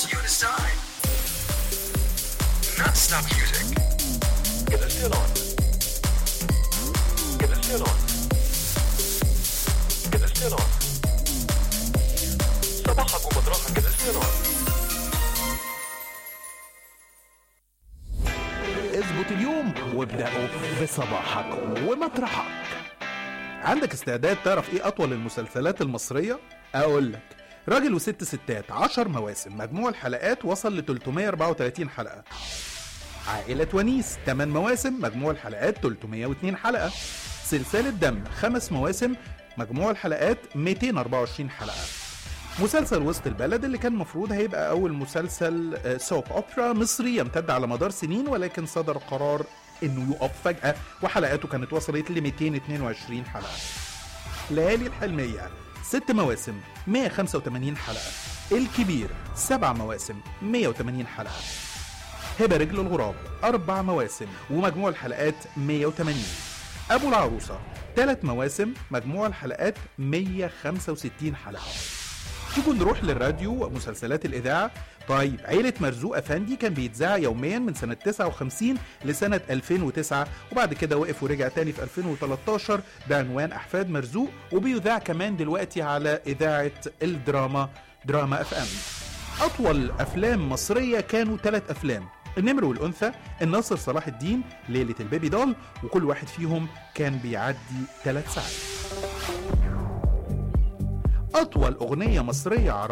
puts you aside. Not stop music. كده still on كده still on كده still on صباحك ومطرحك كده still on اظبط اليوم وابدأوا بصباحك ومطرحك عندك استعداد تعرف ايه اطول المسلسلات المصرية؟ اقول لك راجل وست ستات 10 مواسم مجموع الحلقات وصل ل 334 حلقة عائلة ونيس 8 مواسم مجموع الحلقات 302 حلقة سلسلة دم خمس مواسم مجموع الحلقات 224 حلقة مسلسل وسط البلد اللي كان مفروض هيبقى أول مسلسل آه، سوب أوبرا مصري يمتد على مدار سنين ولكن صدر قرار إنه يقف فجأة وحلقاته كانت وصلت ل 222 حلقة ليالي الحلمية ست مواسم 185 حلقة الكبير سبع مواسم 180 حلقة هبة رجل الغراب أربع مواسم ومجموع الحلقات 180 أبو العروسة ثلاث مواسم مجموع الحلقات 165 حلقة تيجوا نروح للراديو ومسلسلات الإذاعة طيب عيلة مرزوق أفندي كان بيتذاع يوميا من سنة 59 لسنة 2009 وبعد كده وقف ورجع تاني في 2013 بعنوان أحفاد مرزوق وبيذاع كمان دلوقتي على إذاعة الدراما دراما اف ام أطول أفلام مصرية كانوا ثلاث أفلام النمر والأنثى الناصر صلاح الدين ليلة البيبي دول وكل واحد فيهم كان بيعدي ثلاث ساعات أطول أغنية مصرية عربية